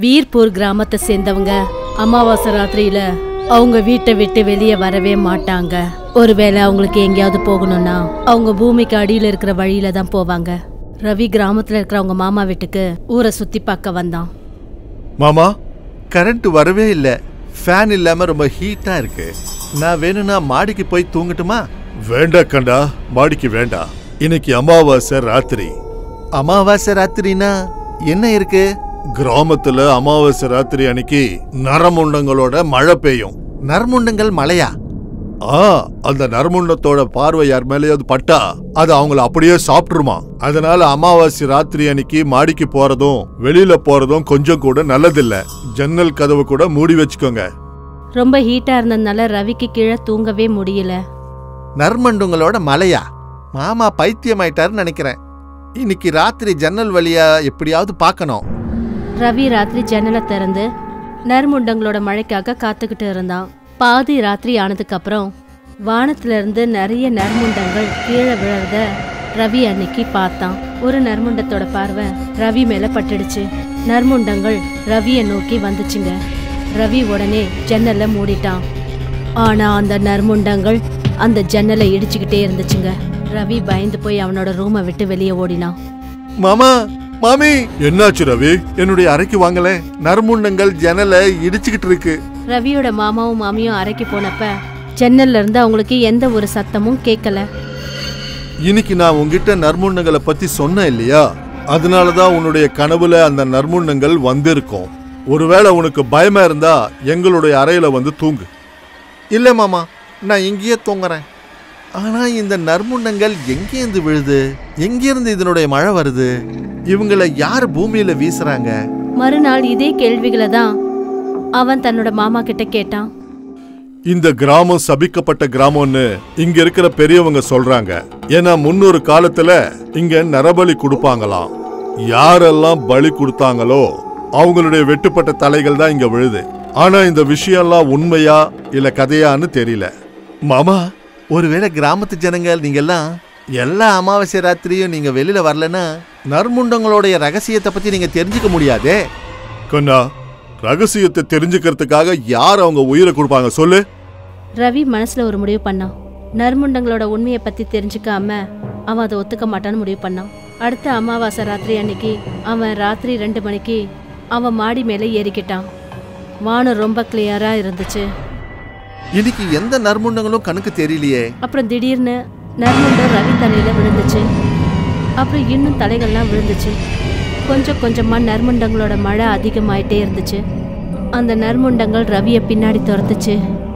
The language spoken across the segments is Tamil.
வீர்பூர் கிராமத்தை சேர்ந்தவங்க அமாவாசை ராத்திரியில அவங்க வீட்டை விட்டு வெளியே வரவே மாட்டாங்க ஒருவேளை அவங்களுக்கு எங்கேயாவது போகணும்னா அவங்க பூமிக்கு அடியில இருக்கிற வழியில தான் போவாங்க ரவி கிராமத்துல இருக்கிற அவங்க மாமா வீட்டுக்கு ஊரை சுத்தி பார்க்க வந்தான் மாமா கரண்ட் வரவே இல்ல ஃபேன் இல்லாம ரொம்ப ஹீட்டா இருக்கு நான் வேணும்னா மாடிக்கு போய் தூங்கட்டுமா வேண்டா கண்டா மாடிக்கு வேண்டாம் இன்னைக்கு அமாவாசை ராத்திரி அமாவாசை ராத்திரினா என்ன இருக்கு கிராமத்துல அமாவாசை ராத்திரி அன்னைக்கு நரமுண்டங்களோட மழை பெய்யும் நரமுண்டங்கள் மழையா ஆ அந்த நறுமுண்டத்தோட பார்வை யார் மேலேயாவது பட்டா அது அவங்கள அப்படியே சாப்பிட்டுருமா அதனால அமாவாசை ராத்திரி அன்னைக்கு மாடிக்கு போறதும் வெளியில போறதும் கொஞ்சம் கூட நல்லதில்ல ஜன்னல் கதவு கூட மூடி வச்சுக்கோங்க ரொம்ப ஹீட்டா இருந்ததுனால ரவிக்கு கீழே தூங்கவே முடியல நர்மண்டுங்களோட மலையா மாமா பைத்தியம் ஆயிட்டாருன்னு நினைக்கிறேன் இன்னைக்கு ராத்திரி ஜன்னல் வழியா எப்படியாவது பார்க்கணும் ரவி ராத்திரி ஜன்னலை திறந்து நறுமுண்டங்களோட மழைக்காக காத்துக்கிட்டு இருந்தான் பாதி ராத்திரி ஆனதுக்கு அப்புறம் வானத்துல இருந்து நிறைய நறுமுண்டங்கள் கீழே விழறத ரவி அன்னைக்கு பார்த்தான் ஒரு நறுமுண்டத்தோட பார்வை ரவி மேல பட்டுடுச்சு நறுமுண்டங்கள் ரவியை நோக்கி வந்துச்சுங்க ரவி உடனே ஜன்னலை மூடிட்டான் ஆனா அந்த நறுமுண்டங்கள் அந்த ஜன்னலை இடிச்சுக்கிட்டே இருந்துச்சுங்க ரவி பயந்து போய் அவனோட ரூமை விட்டு வெளியே ஓடினான் மாமா மாமி என்னாச்சு ரவி என்னுடைய அறைக்கு வாங்கல நறுமுண்டங்கள் ஜன்னலை இடிச்சுக்கிட்டு இருக்கு ரவியோட மாமாவும் மாமியும் அறைக்கு போனப்ப ஜன்னல்ல இருந்து அவங்களுக்கு எந்த ஒரு சத்தமும் கேட்கல இன்னைக்கு நான் உங்ககிட்ட நற்முண்டங்களை பத்தி சொன்னேன் இல்லையா அதனாலதான் உன்னுடைய கனவுல அந்த நற்முண்டங்கள் வந்திருக்கும் ஒருவேளை உனக்கு பயமா இருந்தா எங்களுடைய அறையில வந்து தூங்கு இல்ல மாமா நான் இங்கேயே தூங்குறேன் ஆனா இந்த நற்முண்டங்கள் எங்கேருந்து விழுது எங்கேருந்து இதனுடைய மழை வருது இவங்கள யார் பூமியில வீசுறாங்க மறுநாள் இதே கேள்விகளை தான் அவன் தன்னோட மாமா கிட்ட கேட்டான் இந்த கிராமம் சபிக்கப்பட்ட கிராமம்னு இங்க இருக்கிற பெரியவங்க சொல்றாங்க ஏன்னா முன்னொரு காலத்துல இங்க நரபலி கொடுப்பாங்களாம் யாரெல்லாம் பலி கொடுத்தாங்களோ அவங்களுடைய வெட்டுப்பட்ட தலைகள் தான் இங்க விழுது ஆனா இந்த விஷயம்லாம் உண்மையா இல்ல கதையான்னு தெரியல மாமா ஒருவேளை கிராமத்து ஜனங்கள் நீங்க எல்லாம் எல்லா அமாவாசை ராத்திரியும் நீங்க வெளியில வரலன்னா நற்முண்டங்களுடைய ரகசியத்தை பத்தி நீங்க தெரிஞ்சுக்க முடியாதே கொண்டா ரகசியத்தை தெரிஞ்சுக்கிறதுக்காக யார் அவங்க உயிரை கொடுப்பாங்க சொல்லு ரவி மனசுல ஒரு முடிவு பண்ணான் நறுமுண்டங்களோட உண்மையை பத்தி தெரிஞ்சுக்காம அவன் அதை ஒத்துக்க மாட்டான்னு முடிவு பண்ணான் அடுத்த அமாவாசை ராத்திரி அன்னைக்கு அவன் ராத்திரி ரெண்டு மணிக்கு அவன் மாடி மேலே ஏறிக்கிட்டான் வானம் ரொம்ப கிளியரா இருந்துச்சு இன்னைக்கு எந்த நற்முண்டங்களும் கணக்கு தெரியலையே அப்புறம் திடீர்னு நறுமுண்டம் ரவி தலையில விழுந்துச்சு அப்புறம் இன்னும் தலைகள்லாம் விழுந்துச்சு கொஞ்சம் கொஞ்சமா நறுமுண்டங்களோட மழை அதிகமாயிட்டே இருந்துச்சு அந்த நறுமுண்டங்கள் ரவியை பின்னாடி துரத்துச்சு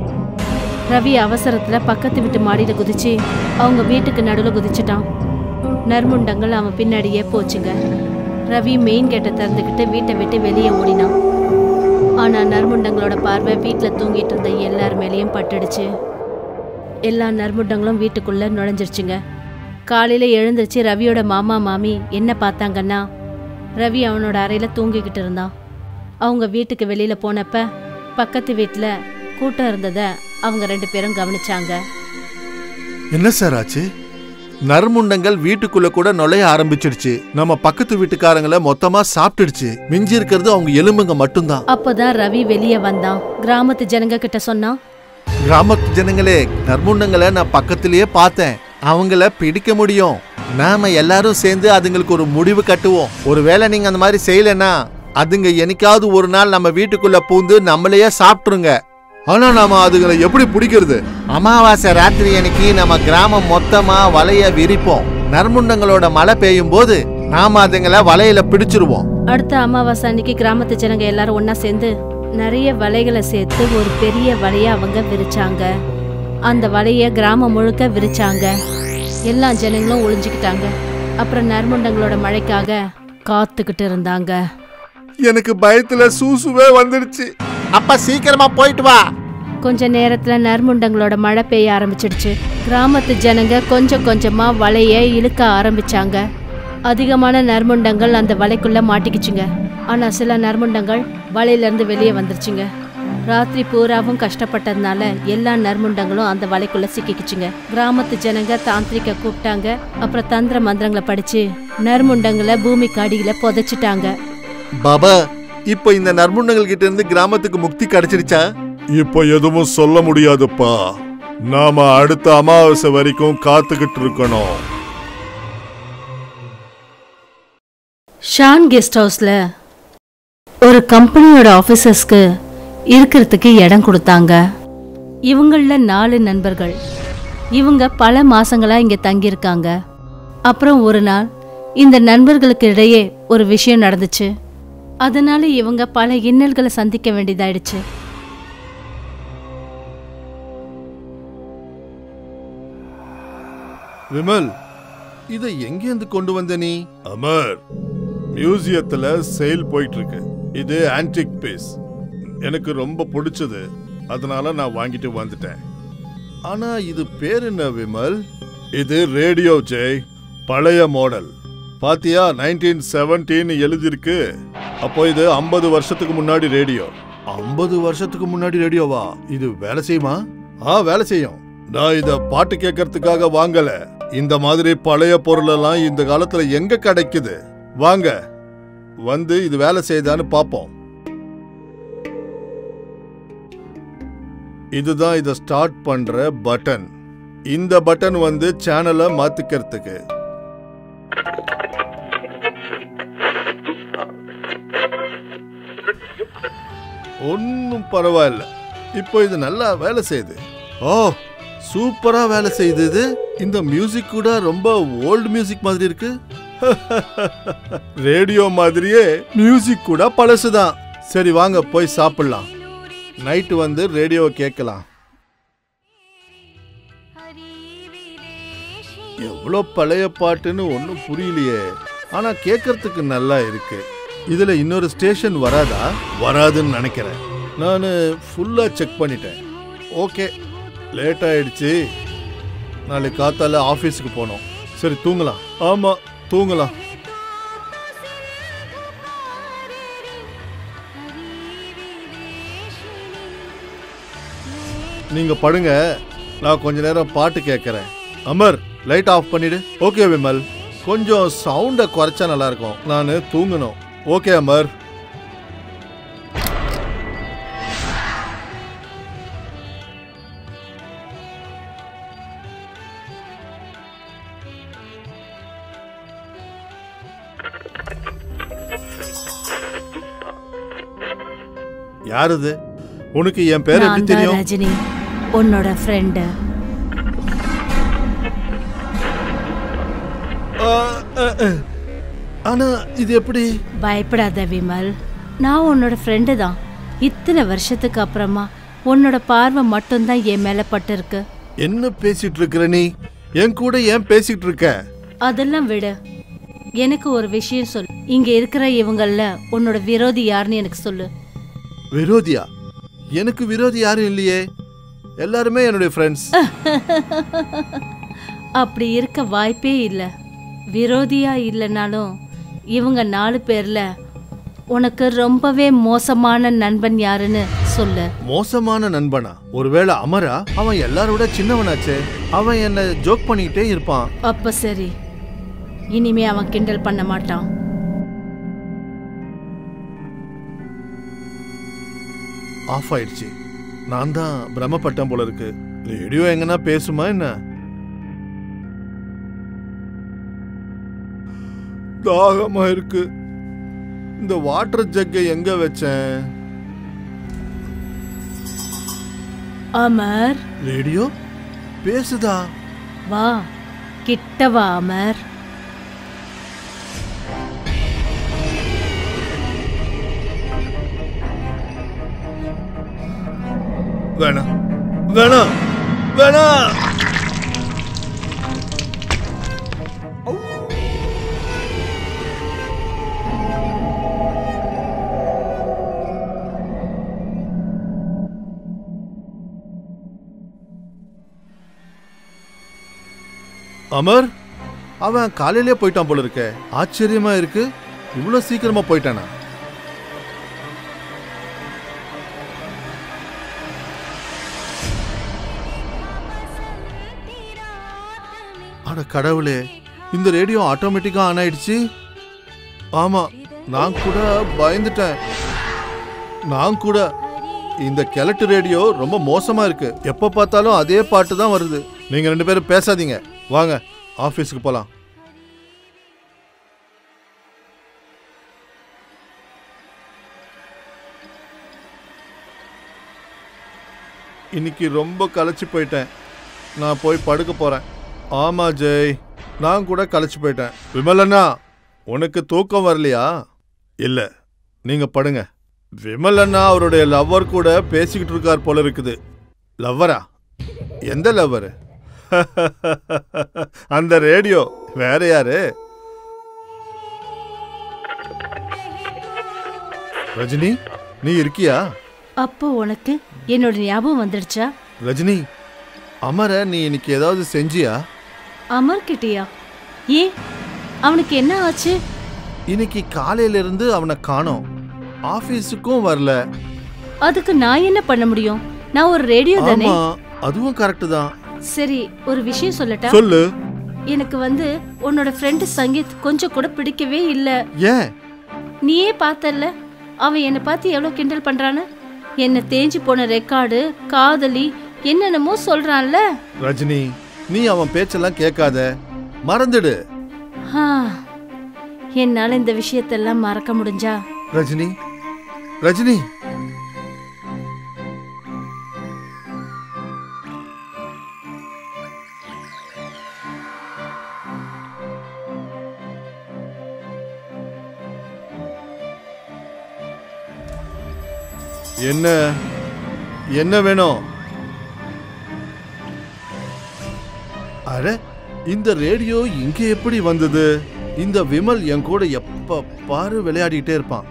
ரவி அவசரத்துல பக்கத்து வீட்டு மாடியில குதிச்சு அவங்க வீட்டுக்கு நடுவில் குதிச்சிட்டான் நறுமுண்டங்கள் அவன் பின்னாடியே போச்சுங்க ரவி மெயின் கேட்டை திறந்துக்கிட்டு வீட்டை விட்டு வெளியே ஓடினான் ஆனா நறுமுண்டங்களோட பார்வை வீட்டில் தூங்கிட்டு இருந்த எல்லார் மேலேயும் பட்டுடுச்சு எல்லா நறுமுண்டங்களும் வீட்டுக்குள்ள நுழைஞ்சிருச்சுங்க காலையில எழுந்திருச்சு ரவியோட மாமா மாமி என்ன பார்த்தாங்கன்னா ரவி அவனோட அறையில தூங்கிக்கிட்டு இருந்தான் அவங்க வீட்டுக்கு வெளியில போனப்ப பக்கத்து வீட்டுல கூட்டம் இருந்தத அவங்க ரெண்டு பேரும் கவனிச்சாங்க என்ன சார் ஆச்சு நறுமுண்டங்கள் வீட்டுக்குள்ள கூட நுழைய ஆரம்பிச்சிடுச்சு நம்ம பக்கத்து வீட்டுக்காரங்கள மொத்தமா சாப்பிட்டுடுச்சு மிஞ்சி இருக்கிறது அவங்க எலும்புங்க மட்டும்தான் அப்போதான் ரவி வெளியே வந்தான் கிராமத்து ஜனங்க கிட்ட சொன்னான் கிராமத்து ஜனங்களே நறுமுண்டங்களை நான் பக்கத்திலேயே பார்த்தேன் அவங்கள பிடிக்க முடியும் நாம எல்லாரும் சேர்ந்து அதுங்களுக்கு ஒரு முடிவு கட்டுவோம் ஒருவேளை நீங்க அந்த மாதிரி செய்யலைன்னா அதுங்க என்னைக்காவது ஒரு நாள் நம்ம வீட்டுக்குள்ள பூந்து நம்மளையே சாப்பிட்டுருங்க ஆனா நாம அதுங்களை எப்படி பிடிக்கிறது அமாவாசை ராத்திரி அன்னைக்கு நம்ம கிராமம் மொத்தமா வலைய விரிப்போம் நறுமுண்டங்களோட மழை பெய்யும் போது நாம அதுங்களை வலையில பிடிச்சிருவோம் அடுத்த அமாவாசை அன்னைக்கு கிராமத்து ஜனங்க எல்லாரும் ஒண்ணா சேர்ந்து நிறைய வலைகளை சேர்த்து ஒரு பெரிய வலைய அவங்க விரிச்சாங்க அந்த வலைய கிராமம் முழுக்க விரிச்சாங்க எல்லா ஜனங்களும் ஒளிஞ்சுக்கிட்டாங்க அப்புறம் நறுமுண்டங்களோட மழைக்காக காத்துக்கிட்டு இருந்தாங்க எனக்கு பயத்துல சூசுவே வந்துடுச்சு அப்ப சீக்கிரமா போயிட்டு வா கொஞ்ச நேரத்துல நறுமுண்டங்களோட மழை பெய்ய ஆரம்பிச்சிடுச்சு கிராமத்து ஜனங்க கொஞ்சம் கொஞ்சமா வலைய இழுக்க ஆரம்பிச்சாங்க அதிகமான நறுமுண்டங்கள் அந்த வலைக்குள்ள மாட்டிக்கிச்சுங்க ஆனா சில நறுமுண்டங்கள் வலையில இருந்து வெளியே வந்துருச்சுங்க ராத்திரி பூராவும் கஷ்டப்பட்டதுனால எல்லா நறுமுண்டங்களும் அந்த வலைக்குள்ள சிக்கிக்கிச்சுங்க கிராமத்து ஜனங்க தாந்திரிக்க கூப்பிட்டாங்க அப்புறம் தந்திர மந்திரங்களை படிச்சு நறுமுண்டங்களை பூமிக்கு அடியில புதைச்சிட்டாங்க பாபா இப்ப இந்த நற்முண்டங்கள் கிட்ட இருந்து கிராமத்துக்கு முக்தி கிடைச்சிருச்சா இப்ப எதுவும் சொல்ல முடியாதுப்பா நாம அடுத்த அமாவாசை வரைக்கும் காத்துக்கிட்டு இருக்கணும் ஷான் கெஸ்ட் ஹவுஸ்ல ஒரு கம்பெனியோட ஆஃபீஸர்ஸ்க்கு இருக்கிறதுக்கு இடம் கொடுத்தாங்க இவங்கள நாலு நண்பர்கள் இவங்க பல மாசங்களா இங்க தங்கியிருக்காங்க அப்புறம் ஒரு நாள் இந்த நண்பர்களுக்கு இடையே ஒரு விஷயம் நடந்துச்சு அதனால இவங்க பல இன்னல்களை சந்திக்க வேண்டியதாயிடுச்சு விமல் இதை எங்கேருந்து கொண்டு வந்த நீ அமர் மியூசியத்துல சேல் போயிட்டு இருக்கு இது ஆன்டிக் பீஸ் எனக்கு ரொம்ப பிடிச்சது அதனால நான் வாங்கிட்டு வந்துட்டேன் ஆனா இது பேர் என்ன விமல் இது ரேடியோ ஜெய் பழைய மாடல் பாத்தியா நைன்டீன் செவன்டீன் எழுதிருக்கு அப்போ இது ஐம்பது வருஷத்துக்கு முன்னாடி ரேடியோ ஐம்பது வருஷத்துக்கு முன்னாடி ரேடியோவா இது வேலை செய்யுமா ஆ வேலை செய்யும் நான் இத பாட்டு கேட்கறதுக்காக வாங்கல இந்த மாதிரி பழைய பொருள் எல்லாம் இந்த காலத்துல எங்க கிடைக்குது வாங்க வந்து இது வேலை செய்யுதான்னு பாப்போம் இதுதான் இத ஸ்டார்ட் பண்ற பட்டன் இந்த பட்டன் வந்து சேனலை மாத்திக்கிறதுக்கு ஒன்னும் பரவாயில்ல இப்போ இது நல்லா வேலை செய்யுது ஓ சூப்பரா வேலை செய்யுது இது இந்த மியூசிக் கூட ரொம்ப ஓல்டு மியூசிக் மாதிரி இருக்கு ரேடியோ மாதிரியே மியூசிக் கூட பழசுதான் சரி வாங்க போய் சாப்பிடலாம் நைட்டு வந்து ரேடியோ கேட்கலாம் எவ்வளோ பழைய பாட்டுன்னு ஒன்றும் புரியலையே ஆனா கேட்கறதுக்கு நல்லா இருக்கு இதுல இன்னொரு ஸ்டேஷன் வராதா வராதுன்னு நினைக்கிறேன் நான் ஃபுல்லா செக் பண்ணிட்டேன் ஓகே லேட் ஆயிடுச்சு நாளைக்கு காத்தால ஆஃபீஸுக்கு போனோம் சரி தூங்கலாம் ஆமா தூங்கலாம் நீங்க படுங்க நான் கொஞ்ச நேரம் பாட்டு கேட்கறேன் அமர் லைட் ஆஃப் பண்ணிடு ஓகே விமல் கொஞ்சம் சவுண்டை குறைச்சா நல்லா இருக்கும் நான் தூங்கணும் ஓகே அமர் யார் இது உனக்கு என் பேர் எப்படி நான் தான் தெரியும் ரஜினி உன்னோட ஃப்ரெண்டு ஆ, ஆ, ஆ. ஆனா இது எப்படி பயப்படாத விமல் நான் உன்னோட ஃப்ரெண்டு தான் இத்தனை வருஷத்துக்கு அப்புறமா உன்னோட பார்வை மட்டும்தான் என் மேல பட்டிருக்கு என்ன பேசிட்டு இருக்கிற நீ என் கூட ஏன் பேசிட்டு இருக்க அதெல்லாம் விடு எனக்கு ஒரு விஷயம் சொல் இங்க இருக்கிற இவங்கள உன்னோட விரோதி யாருன்னு எனக்கு சொல்லு விரோதியா எனக்கு விரோதி யாரும் இல்லையே எல்லாருமே என்னுடைய ஃப்ரெண்ட்ஸ் அப்படி இருக்க வாய்ப்பே இல்லை விரோதியா இல்லைனாலும் இவங்க நாலு பேர்ல உனக்கு ரொம்பவே மோசமான நண்பன் யாருன்னு சொல்லு மோசமான நண்பனா ஒருவேளை அமரா அவன் எல்லாரோட சின்னவனாச்சே அவன் என்ன ஜோக் பண்ணிக்கிட்டே இருப்பான் அப்ப சரி இனிமே அவன் கிண்டல் பண்ண மாட்டான் ஆஃப் ஆயிடுச்சு நான் தான் பிரம்மப்பட்டம் போல இருக்கு ரேடியோ எங்கன்னா பேசுமா என்ன தாகமா இருக்கு இந்த வாட்டர் ஜக்கை எங்க வச்சேன் அமர் ரேடியோ பேசுதா வா கிட்ட வா அமர் வேணாம் வேணாம் வேணாம் அமர் அவன் காலையிலே போயிட்டான் போல இருக்க ஆச்சரியமா இருக்கு இவ்வளவு சீக்கிரமா போயிட்டானா அட கடவுளே இந்த ரேடியோ ஆட்டோமேட்டிக்கா ஆன் ஆயிடுச்சு ஆமா நான் கூட பயந்துட்டேன் நான் கூட இந்த கிழட்டு ரேடியோ ரொம்ப மோசமா இருக்கு எப்ப பார்த்தாலும் அதே பாட்டு தான் வருது நீங்க ரெண்டு பேரும் பேசாதீங்க வாங்க ஆபீஸ்க்கு போலாம் இன்னைக்கு ரொம்ப களைச்சு போயிட்டேன் நான் போய் படுக்க போறேன் ஆமா ஜெய் நான் கூட களைச்சு போயிட்டேன் விமலண்ணா உனக்கு தூக்கம் வரலையா இல்ல நீங்க படுங்க விமல் அண்ணா அவருடைய லவ்வர் கூட பேசிக்கிட்டு இருக்கார் போல இருக்குது லவ்வரா எந்த லவ்வர் அந்த ரேடியோ வேற யாரு ரஜினி நீ இருக்கியா அப்போ உனக்கு என்னோட ஞாபகம் வந்துடுச்சா ரஜினி அமர நீ இன்னைக்கு ஏதாவது செஞ்சியா அமர் கிட்டியா ஏன் அவனுக்கு என்ன ஆச்சு இன்னைக்கு காலையில இருந்து அவனை காணோம் ஆபீஸுக்கும் வரல அதுக்கு நான் என்ன பண்ண முடியும் நான் ஒரு ரேடியோ தானே ஆமா அதுவும் கரெக்ட் தான் சரி ஒரு விஷயம் சொல்லட்டா சொல்லு எனக்கு வந்து உன்னோட ஃப்ரெண்டு சங்கீத் கொஞ்சம் கூட பிடிக்கவே இல்ல ஏன் நீயே பார்த்தல்ல அவன் என்னை பார்த்து எவ்வளோ கிண்டல் பண்றான்னு என்ன தேஞ்சு போன ரெக்கார்டு காதலி என்னென்னமோ சொல்றான்ல ரஜினி நீ அவன் பேச்செல்லாம் கேட்காத மறந்துடு ஆ, என்னால இந்த விஷயத்தெல்லாம் மறக்க முடிஞ்சா ரஜினி ரஜினி என்ன என்ன வேணும் அட இந்த ரேடியோ இங்க எப்படி வந்தது இந்த விமல் என் கூட எப்ப பாரு விளையாடிட்டே இருப்பான்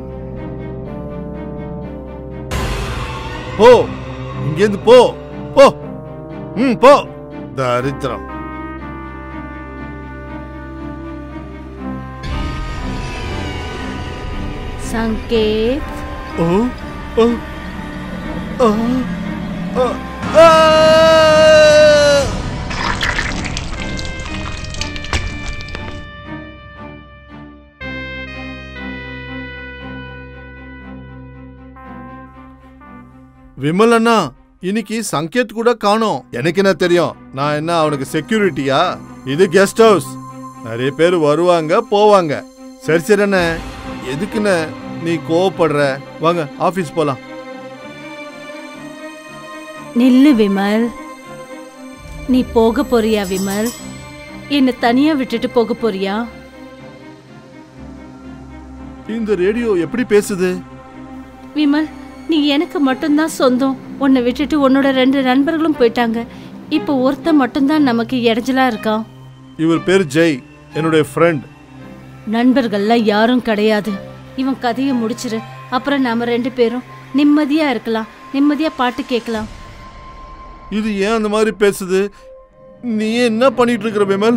போ இங்கேருந்து போ போ ம் போ தரித்திரம் சங்கேத் ஓ ஓ ஆ ஆ ஆ விமல் அண்ணா இன்னைக்கு சங்கேத் கூட காணோம் எனக்கு என்ன தெரியும் நான் என்ன அவனுக்கு செக்யூரிட்டியா இது கெஸ்ட் ஹவுஸ் நிறைய பேர் வருவாங்க போவாங்க சரி சரி அண்ணே எதுக்குண்ணே நீ கோவப்படுற வாங்க ஆபீஸ் போலாம் நில்லு விமல் நீ போக போறியா விமல் என்னை தனியா விட்டுட்டு போக போறியா இந்த ரேடியோ எப்படி பேசுது விமல் நீ எனக்கு மட்டும்தான் சொந்தம் உன்னை விட்டுட்டு உன்னோட ரெண்டு நண்பர்களும் போயிட்டாங்க இப்போ ஒருத்தன் மட்டும்தான் நமக்கு இடைஞ்சலா இருக்கான் இவர் பேர் ஜெய் என்னுடைய ஃப்ரெண்ட் நண்பர்கள்லாம் யாரும் கிடையாது இவன் கதையை முடிச்சிரு அப்புறம் நாம ரெண்டு பேரும் நிம்மதியா இருக்கலாம் நிம்மதியா பாட்டு கேட்கலாம் இது ஏன் அந்த மாதிரி பேசுது நீ என்ன பண்ணிட்டு இருக்கிற விமல்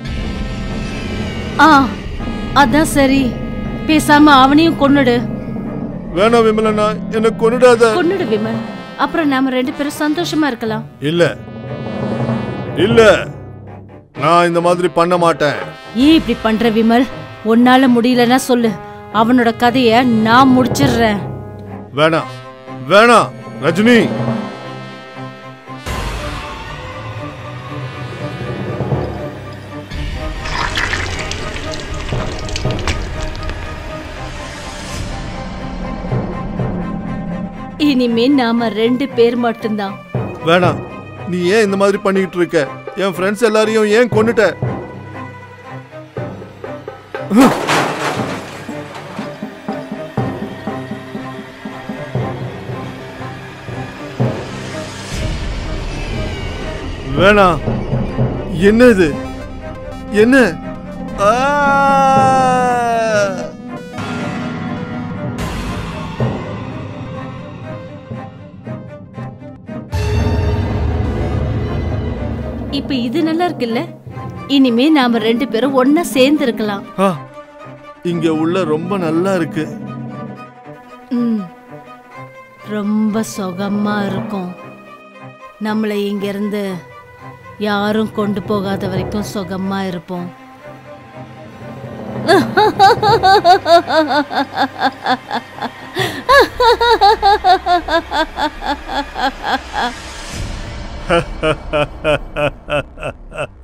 ஆ அதான் சரி பேசாம அவனையும் கொன்னுடு வேணாம் விமல் அண்ணா என்ன கொன்னுடாத கொன்னுடு விமல் அப்புறம் நாம ரெண்டு பேரும் சந்தோஷமா இருக்கலாம் இல்ல இல்ல நான் இந்த மாதிரி பண்ண மாட்டேன் ஏன் இப்படி பண்ற விமல் உன்னால முடியலன்னா சொல்லு அவனோட கதைய நான் முடிச்சிடுறேன் வேணாம் வேணாம் ரஜினி இனிமே நாம ரெண்டு பேர் மட்டும்தான் வேணாம் நீ ஏன் இந்த மாதிரி பண்ணிட்டு இருக்க என் ஃப்ரெண்ட்ஸ் எல்லாரையும் ஏன் கொன்னுட்ட வேணாம் என்ன இது என்ன ஆ! இப்ப இது நல்லா இருக்குல்ல இனிமே நாம ரெண்டு பேரும் ஒன்னா சேர்ந்து இருக்கலாம் ஆ, இங்க உள்ள ரொம்ப நல்லா இருக்கு ம் ரொம்ப சுகமா இருக்கும் நம்மளை இங்கிருந்து யாரும் கொண்டு போகாத வரைக்கும் சுகமா இருப்போம் ha ha ha ha